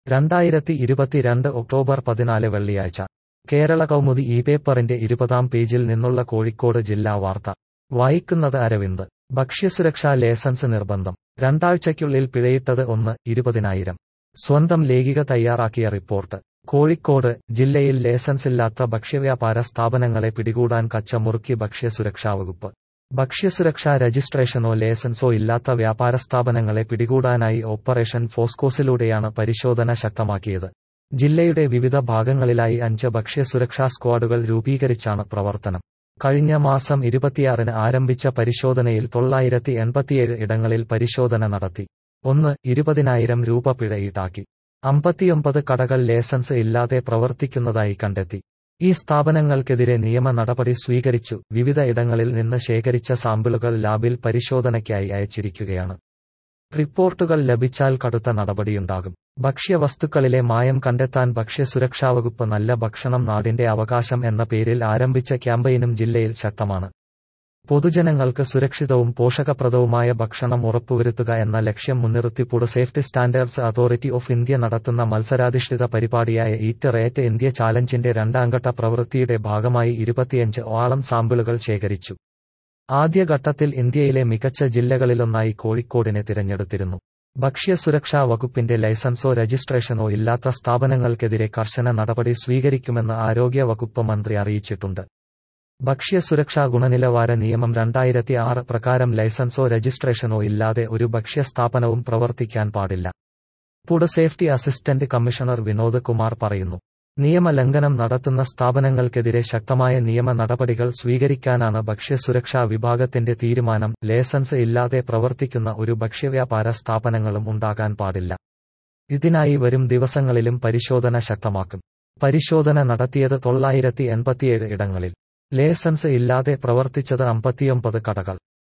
രണ്ടായിരത്തി ഇരുപത്തിരണ്ട് ഒക്ടോബർ പതിനാല് വെള്ളിയാഴ്ച കേരള കൗമുദി ഈ പേപ്പറിന്റെ ഇരുപതാം പേജിൽ നിന്നുള്ള കോഴിക്കോട് ജില്ലാ വാർത്ത വായിക്കുന്നത് അരവിന്ദ് ഭക്ഷ്യസുരക്ഷാ ലേസൻസ് നിർബന്ധം രണ്ടാഴ്ചയ്ക്കുള്ളിൽ പിഴയിട്ടത് ഒന്ന് ഇരുപതിനായിരം സ്വന്തം ലേഖിക തയ്യാറാക്കിയ റിപ്പോർട്ട് കോഴിക്കോട് ജില്ലയിൽ ലേസൻസില്ലാത്ത ഭക്ഷ്യവ്യാപാര സ്ഥാപനങ്ങളെ പിടികൂടാൻ കച്ചമുറുക്കി ഭക്ഷ്യസുരക്ഷാ വകുപ്പ് ഭക്ഷ്യസുരക്ഷാ രജിസ്ട്രേഷനോ ലേസൻസോ ഇല്ലാത്ത വ്യാപാര സ്ഥാപനങ്ങളെ പിടികൂടാനായി ഓപ്പറേഷൻ ഫോസ്കോസിലൂടെയാണ് പരിശോധന ശക്തമാക്കിയത് ജില്ലയുടെ വിവിധ ഭാഗങ്ങളിലായി അഞ്ച് ഭക്ഷ്യസുരക്ഷാ സ്ക്വാഡുകൾ രൂപീകരിച്ചാണ് പ്രവർത്തനം കഴിഞ്ഞ മാസം ഇരുപത്തിയാറിന് ആരംഭിച്ച പരിശോധനയിൽ തൊള്ളായിരത്തി എൺപത്തിയേഴ് ഇടങ്ങളിൽ പരിശോധന നടത്തി ഒന്ന് ഇരുപതിനായിരം രൂപ പിഴ ഈടാക്കി അമ്പത്തിയൊമ്പത് കടകൾ ലേസൻസ് ഇല്ലാതെ പ്രവർത്തിക്കുന്നതായി കണ്ടെത്തി ഈ സ്ഥാപനങ്ങൾക്കെതിരെ നിയമ നടപടി സ്വീകരിച്ചു വിവിധ ഇടങ്ങളിൽ നിന്ന് ശേഖരിച്ച സാമ്പിളുകൾ ലാബിൽ പരിശോധനയ്ക്കായി അയച്ചിരിക്കുകയാണ് റിപ്പോർട്ടുകൾ ലഭിച്ചാൽ കടുത്ത നടപടിയുണ്ടാകും ഭക്ഷ്യവസ്തുക്കളിലെ മായം കണ്ടെത്താൻ ഭക്ഷ്യസുരക്ഷാ വകുപ്പ് നല്ല ഭക്ഷണം നാടിന്റെ അവകാശം എന്ന പേരിൽ ആരംഭിച്ച ക്യാമ്പയിനും ജില്ലയിൽ ശക്തമാണ് പൊതുജനങ്ങൾക്ക് സുരക്ഷിതവും പോഷകപ്രദവുമായ ഭക്ഷണം ഉറപ്പുവരുത്തുക എന്ന ലക്ഷ്യം മുൻനിർത്തി food safety standards authority of India നടത്തുന്ന മത്സരാധിഷ്ഠിത പരിപാടിയായ ഈറ്റ് റേറ്റ് ഇന്ത്യ ചാലഞ്ചിന്റെ രണ്ടാംഘട്ട പ്രവൃത്തിയുടെ ഭാഗമായി ഇരുപത്തിയഞ്ച് ഓളം സാമ്പിളുകൾ ശേഖരിച്ചു ആദ്യഘട്ടത്തിൽ ഇന്ത്യയിലെ മികച്ച ജില്ലകളിലൊന്നായി കോഴിക്കോടിനെ തിരഞ്ഞെടുത്തിരുന്നു ഭക്ഷ്യസുരക്ഷാ വകുപ്പിന്റെ ലൈസൻസോ രജിസ്ട്രേഷനോ ഇല്ലാത്ത സ്ഥാപനങ്ങൾക്കെതിരെ കർശന നടപടി സ്വീകരിക്കുമെന്ന് ആരോഗ്യ വകുപ്പ് മന്ത്രി അറിയിച്ചിട്ടുണ്ട് ഭക്ഷ്യസുരക്ഷാ ഗുണനിലവാര നിയമം രണ്ടായിരത്തി ആറ് പ്രകാരം ലൈസൻസോ രജിസ്ട്രേഷനോ ഇല്ലാതെ ഒരു ഭക്ഷ്യസ്ഥാപനവും പ്രവർത്തിക്കാൻ പാടില്ല food safety assistant commissioner Vinod Kumar പറയുന്നു നിയമലംഘനം നടത്തുന്ന സ്ഥാപനങ്ങൾക്കെതിരെ ശക്തമായ നിയമ നടപടികൾ സ്വീകരിക്കാനാണ് ഭക്ഷ്യസുരക്ഷാ വിഭാഗത്തിന്റെ തീരുമാനം ലേസൻസ് ഇല്ലാതെ പ്രവർത്തിക്കുന്ന ഒരു ഭക്ഷ്യവ്യാപാര സ്ഥാപനങ്ങളും ഉണ്ടാകാൻ പാടില്ല ഇതിനായി വരും ദിവസങ്ങളിലും പരിശോധന ശക്തമാക്കും പരിശോധന നടത്തിയത് തൊള്ളായിരത്തി എൺപത്തിയേഴ് ഇടങ്ങളിൽ ലേസൻസ് ഇല്ലാതെ പ്രവർത്തിച്ചത് അമ്പത്തിയൊമ്പത് കടകൾ